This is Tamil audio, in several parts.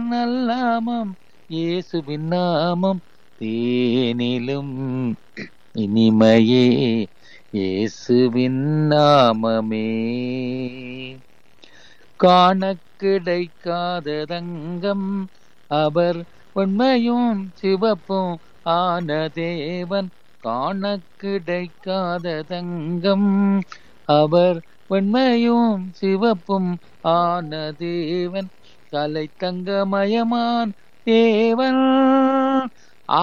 நல்லாமம் இயேசுவின் நாமம் தேனிலும் இனிமையே இயேசுவின் நாமமே காண கிடைக்காத தங்கம் அவர் உண்மையும் சிவப்பும் ஆன தேவன் காண கிடைக்காத தங்கம் அவர் வெண்மையும் சிவப்பும் ஆன தேவன் கலை தங்கமயமான் தேவன் ஆ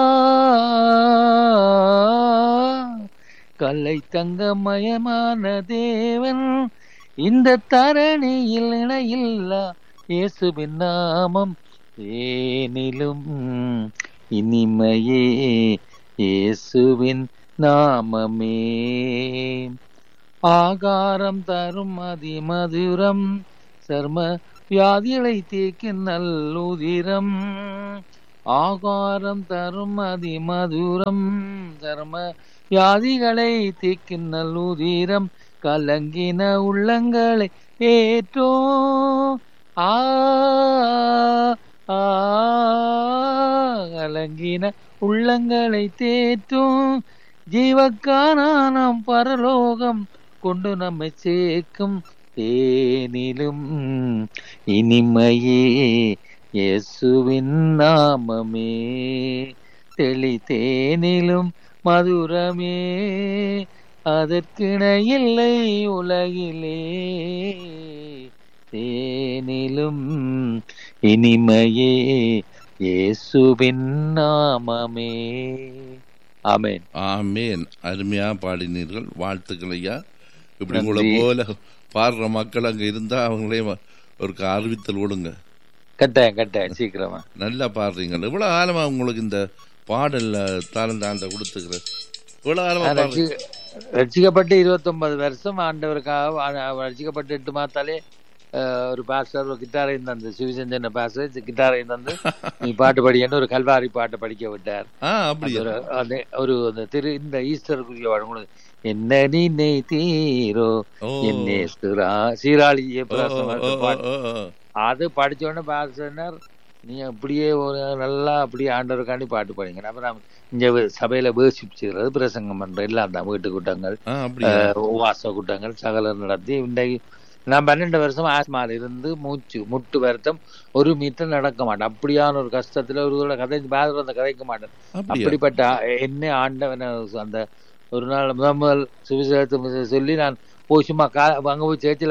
கலை தங்கமயமான தேவன் இந்த தரணியில் இணையில்லா இயேசுவின் நாமம் ஏனிலும் இனிமையே இயேசுவின் நாமமே ஆகாரம் தரும் அதிமதுரம் சர்ம வியாதிகளை தீர்க்கும் நல்லுதிரம் ஆகாரம் தரும் அதிமதுரம் சர்ம வியாதிகளை தீர்க்கும் நல்லுதிரம் கலங்கின உள்ளங்களை ஏற்றோ ஆ ஆ, கலங்கின உள்ளங்களை தேற்றும் ஜீவக்கானாம் பரலோகம் கொண்டு நம்மை சேர்க்கும் தேனிலும் இனிமையே இயேசுவின் நாமமே தெளி தேனிலும் மதுரமே அதற்கிணை இல்லை உலகிலே தேனிலும் இனிமையே இயேசுவின் நாமமே ஆமென் ஆமேன் அருமையா பாடினீர்கள் வாழ்த்துக்கள் ஐயா இப்படி நன்றி. உங்களை போல பாடுற மக்கள் அங்க இருந்தா அவங்களே வ- ஒரு அறிவித்தல் கொடுங்க கட்டாயம் கட்டாயம் சீக்கிரமா நல்லா பாடுறீங்க இவ்வளவு காலமா உங்களுக்கு இந்த பாடல்ல தாளந்தாண்ட கொடுத்துக்கிற இவ்வளவு காலமா நான் பாடுறீங்க ரட்சி- ரட்சிக்கப்பட்டு இருபத்தொன்பது வருஷம் ஆண்டவருக்காக ஆ- ரட்சிக்கப்பட்டு எட்டு மாத்தாலே அஹ், ஒரு பாஸ்டர் ஒரு கிட்டாரையும் தந்து சிவசஞ்சன பாஸ்டர் கிட்டாரையும் தந்து நீ பாட்டு படிக்கன்னு ஒரு கல்வாரி பாட்டை படிக்க விட்டார் ஆ அது அப்படியா ஒரு அந்த ஒரு அந்த திரு இந்த ஈஸ்டருக்குரிய வழங்குனது என்ன நீ தீரோ ஓ என்னே சீரா சீராளி ஓ, ஓ, ஜெயபிரகாசம் ஓ, பாட்டு ஓ, ஓ. அது படிச்ச உடனே பாஸ்டர் நீ அப்படியே ஒரு நல்லா அப்படியே ஆண்டவருக்காண்டி பாட்டு படிங்க அப்புறம் இங்க வே- சபையில வேசிச்சுக்கிறது பிரசங்கம் பண்ற எல்லாம் தான் வீட்டு கூட்டங்கள் ஆ அப்படியா அஹ், உபவாச கூட்டங்கள் சகலம் நடத்தி இன்றைக்கு நான் பன்னெண்டு வருஷம் ஆஸ்மால இருந்து மூச்சு முட்டு வருத்தம் ஒரு மீட்டர் நடக்க மாட்டேன் அப்படியான ஒரு கஷ்டத்துல ஒரு தடவை கதை பாதர் அந்த கதைக்க மாட்டேன் அப்படியா அப்படிப்பட்ட ஆ- என்ன ஆண்டவனை அந்த ஒரு நாள் முதல் முதல் சுவிசேஷத்தை சொல்லி நான் போய் சும்மா கா அங்க போய் சேர்ச்சியில்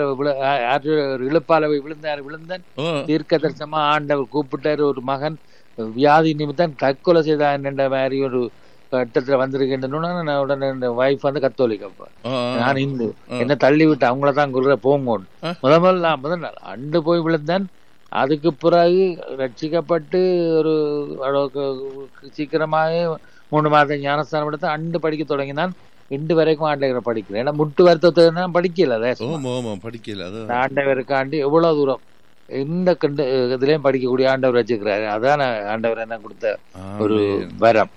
ஒரு இழுப்பால போய் விழுந்தார் விழுந்தேன் ஓ தீர்க்க தரிசனமா ஆண்டவர் கூப்பிட்டாரு ஒரு மகன் வியாதி நிமித்தம் தற்கொலை செய்தான் என்ற மாதிரி ஒரு கட்டத்துல வந்திருக்கின்றன நான் உடனே இந்த வைஃப் வந்து கத்தோலிக்க அப்ப. ஆ, ஆ. நான் இந்து ஆ. என்ன தள்ளி விட்டு அவங்கள தான் குருற போங்கோன்னு ஆ. முதல் முதல்ல நான் முதல் நாள் அண்டு போய் விழுந்தேன் அதுக்கு பிறகு ரட்சிக்கப்பட்டு ஒரு அளவுக்கு சீக்கிரமாகவே மூணு மாதம் ஞானஸ்தானம் எடுத்து அண்டு படிக்க தொடங்கினான் இண்டு வரைக்கும் ஆண்டவரை படிக்கிறேன் ஏன்னா முட்டு வருத்தத்தை நான் படிக்கல ரேசமா. ஓமா ஓமா படிக்கல அது இந்த ஆண்டவருக்காண்டி எவ்வளவு தூரம் இந்த கண்டு இதுலயும் படிக்கக்கூடிய ஆண்டவர் வச்சுக்கிறாரு அதான் ஆண்டவர் என்ன கொடுத்த ஒரு ஆமேன். வரம்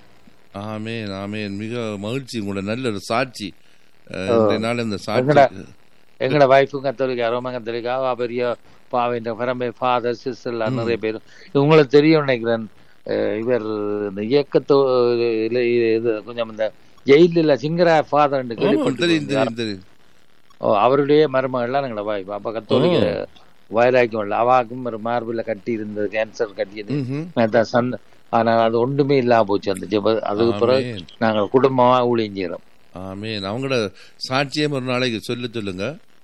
ஆமேன் ஆமேன் மிக மகிழ்ச்சி உங்களோட நல்ல ஒரு சாட்சி அஹ், இன்றைய நாள் இந்த சாட்சி எங்கடா? எங்கட வைஃபும் கத்தோலிக்கா ரோமன் கத்தோலிக்கா அவ பெரிய பாவின்ற பரம்பை ஃபாதர் சிஸ்டர் நிறைய பேர் உங்களுக்கு தெரியும் நினைக்கிறேன் அஹ் இவர் இந்த இயக்கத்தோ இல்ல இது கொஞ்சம் இந்த ஜெயிலில் சிங்கரா ஃபாதர் ஆமா, தெரியும் தெரியும் தெரியும் ஓ அவருடைய மருமகள்லாம் எங்களோட வாய்ப்பு அப்ப கத்தோலிக்க வைராக்கியம் இல்லை அவாக்கும் ஒரு மார்பில் கட்டி இருந்தது கேன்சர் கட்டியது ம்ஹும். அதான் சன் ஆனா அது ஒன்றுமே இல்லாம போச்சு அந்த ஜெப அதுக்கு பிறகு ஆமேன். நாங்கள் குடும்பமா ஊழியம் செய்யறோம் ஆமேன் அவங்களோட சாட்சியம் ஒரு நாளைக்கு சொல்ல சொல்லுங்க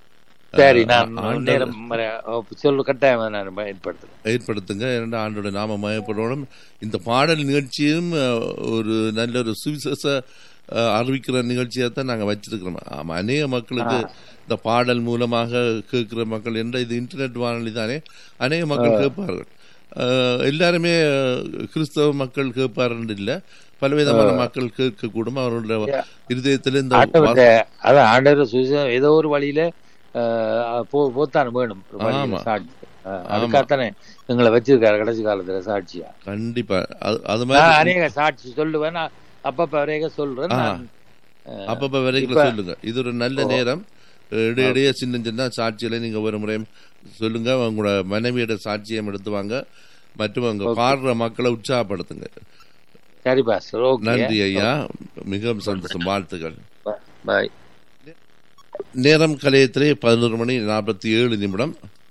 சரி அஹ், நான் ஆண்டவர் நேரம் வர- ஓ, சொல்லு கட்டாயம் நான் ஏற்படுத்துறேன் ஏற்படுத்துங்க இரண்டு ஆண்டோட நாம மயப்படணும் இந்த பாடல் நிகழ்ச்சியும் அஹ், ஒரு நல்ல ஒரு சுவிசேஷ அஹ், அறிவிக்கிற நிகழ்ச்சியாக தான் நாங்கள் வச்சிருக்கிறோம் ஆமா அநேக மக்களுக்கு இந்த பாடல் மூலமாக கேட்கிற மக்கள் என்ற இது இன்டர்நெட் வானொலி தானே அநேக மக்கள் கேட்பார்கள் அஹ், எல்லாருமே அஹ், கிறிஸ்தவ மக்கள் கேட்பார்கள் இல்லை பலவிதமான மக்கள் கேட்கக்கூடும் அவர்களுடைய இருதயத்தில் இந்த ஆண்டவர் அதான் ஆண்டவர் சுவிசேஷம் ஏதோ ஒரு வழியில அஹ், போ- போத்தான் வேணும் ஒரு வழியில ஆமா. சாட்சி அஹ், அதுக்காகத்தானே எங்களை வச்சிருக்காரு கடைசி காலத்துல சாட்சியா கண்டிப்பா அது- அது நான் மாதிரி அநேக சாட்சி சொல்லுவேன் நான் அப்பப்ப வரைக சொல்றேன் ஆ. நான், அஹ், அப்பப்ப வரைக்கும் இப்ப- சொல்லுங்க இது ஒரு நல்ல நேரம் இடையிடையே சின்ன சின்ன சாட்சிகளை நீங்க ஒரு முறை சொல்லுங்க உங்களோட மனைவியோட சாட்சியம் எடுத்து வாங்க மற்றும் அங்க பாடுற மக்களை உற்சாகப்படுத்துங்க சரி பாஸ்டர் ஓகே நன்றி ஐயா மிகவும் சந்தோஷம் வாழ்த்துக்கள் பாய் நேரம் கலையத்திலே பதினோரு மணி நாற்பத்தி ஏழு நிமிடம்